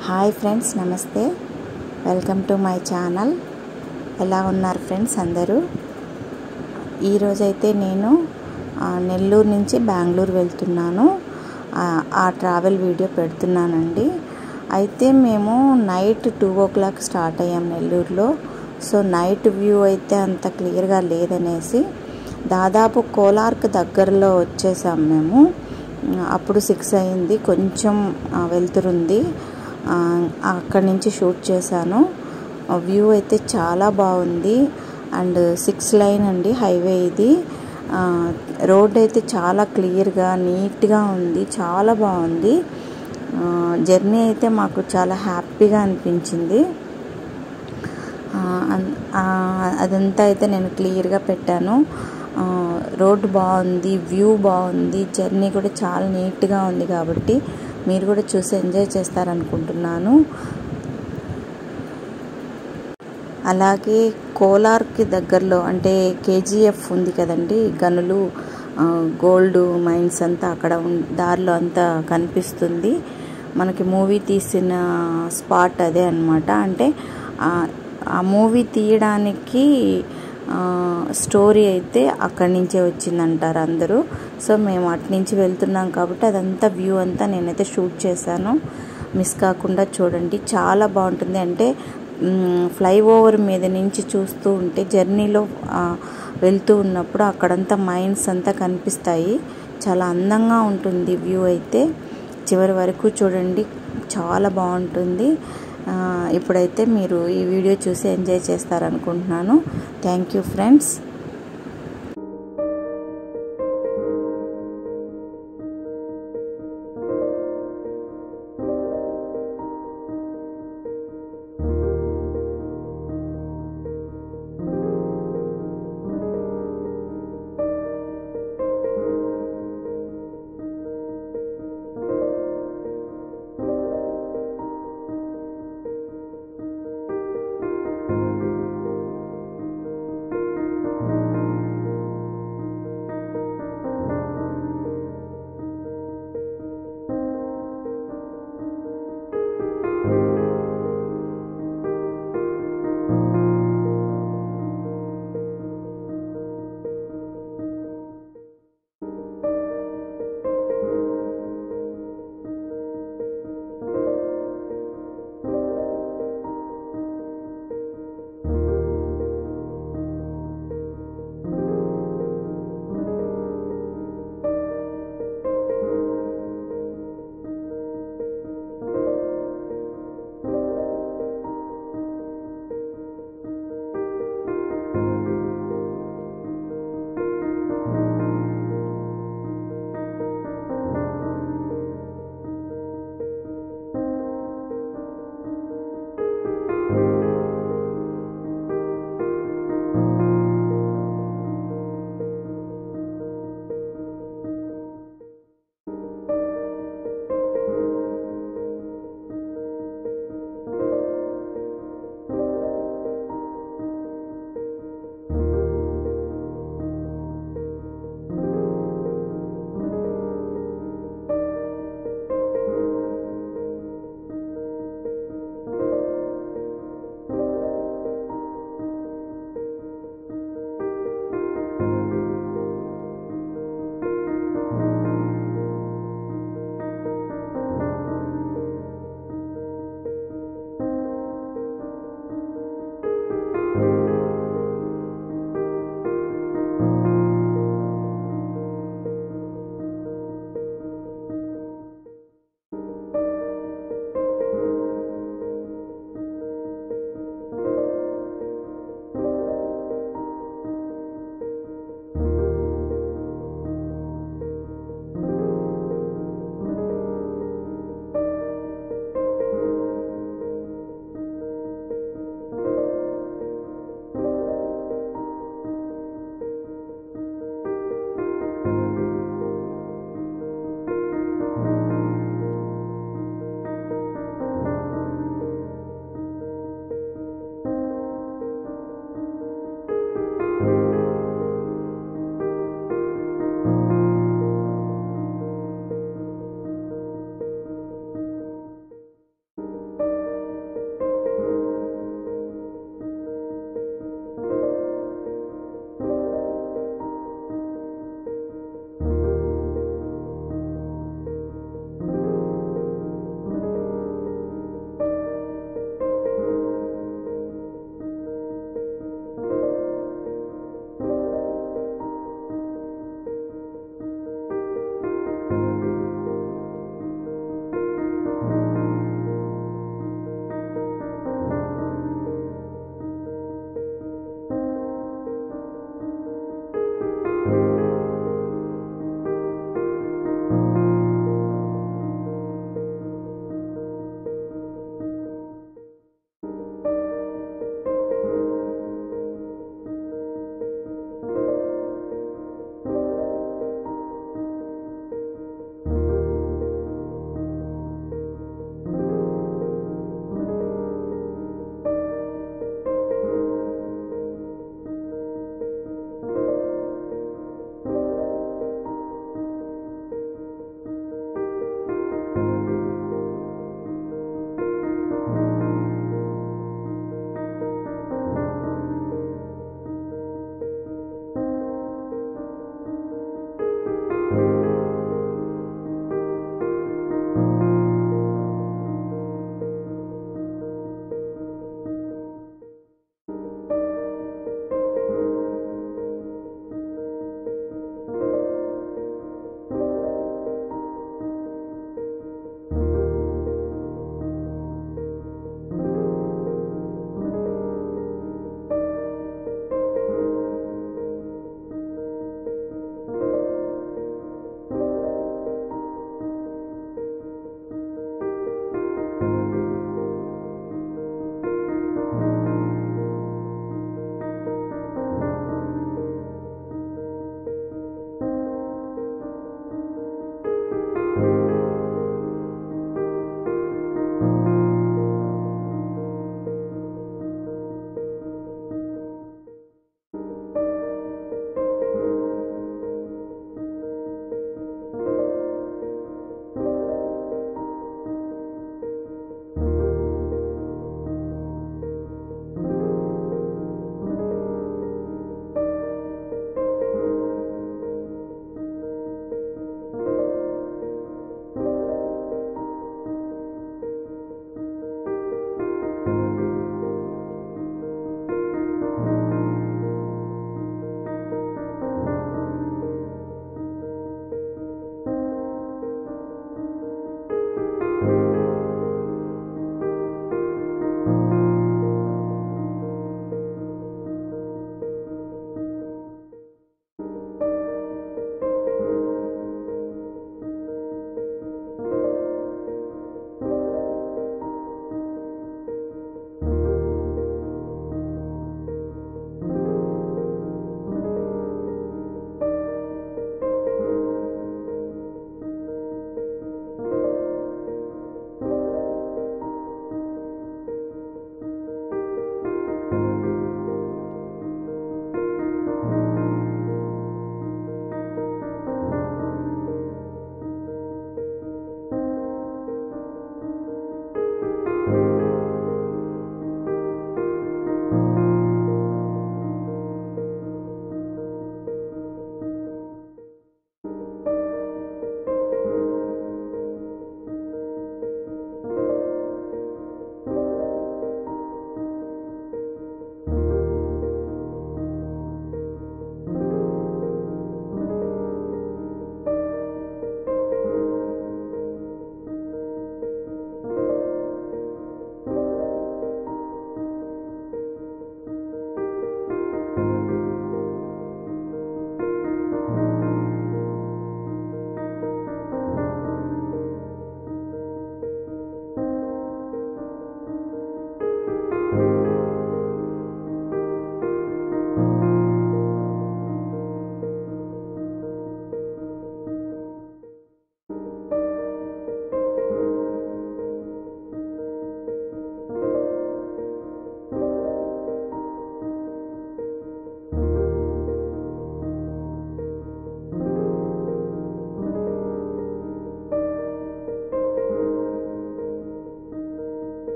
hi friends నమస్తే welcome to my channel ఎలా ఉన్నారు ఫ్రెండ్స్ అందరూ ఈరోజైతే నేను ఆ, నెల్లూరు నుంచి బెంగళూరు వెళ్తున్నాను ఆ, ఆ ట్రావెల్ వీడియో పెడుతున్నానండి అయితే మేము night two o'clock start అయ్యాం నెల్లూరులో సో నైట్ వ్యూ అయితే అంత క్లియర్గా లేదనేసి దాదాపు కోలార్క్ దగ్గరలో వచ్చేసాం మేము అప్పుడు సిక్స్ అయింది కొంచెం ఆ, వెళ్తురుంది ఆ, అక్కడి నుంచి షూట్ చేశాను వ్యూ అయితే చాలా బాగుంది అండ్ సిక్స్ లైన్ అండి హైవే ఇది ఆ, రోడ్ అయితే చాలా క్లియర్గా నీట్గా ఉంది చాలా బాగుంది ఆ, జర్నీ అయితే మాకు చాలా హ్యాపీగా అనిపించింది ఆ, అన్- ఆ, అదంతా అయితే నేను క్లియర్గా పెట్టాను ఆ, రోడ్ బాగుంది వ్యూ బాగుంది జర్నీ కూడా చాలా నీట్గా ఉంది కాబట్టి మీరు కూడా చూసి ఎంజాయ్ చేస్తారనుకుంటున్నాను అలాగే కోలార్కి దగ్గరలో అంటే కేజీఎఫ్ ఉంది కదండి గనులు ఆ, గోల్డ్ మైన్స్ అంతా అక్కడ ఉన్- దారిలో అంతా కనిపిస్తుంది మనకి మూవీ తీసిన స్పాట్ అదే అన్నమాట అంటే ఆ- ఆ మూవీ తీయడానికి ఆ, స్టోరీ అయితే అక్కడి నుంచే వచ్చిందంటారు అందరూ సో మేము అటు నుంచి వెళ్తున్నాం కాబట్టి అదంతా వ్యూ అంతా నేనైతే షూట్ చేశాను మిస్ కాకుండా చూడండి చాలా బాగుంటుంది అంటే ఫ్లైఓవర్ మీద నుంచి చూస్తూ ఉంటే జర్నీలో ఆ, వెళ్తూ ఉన్నప్పుడు అక్కడంతా మైన్స్ అంతా కనిపిస్తాయి చాలా అందంగా ఉంటుంది వ్యూ అయితే చివరి వరకు చూడండి చాలా బాగుంటుంది ఆ, ఇప్పుడైతే మీరు ఈ వీడియో చూసి ఎంజాయ్ చేస్తారనుకుంటున్నాను థ్యాంక్ యూ ఫ్రెండ్స్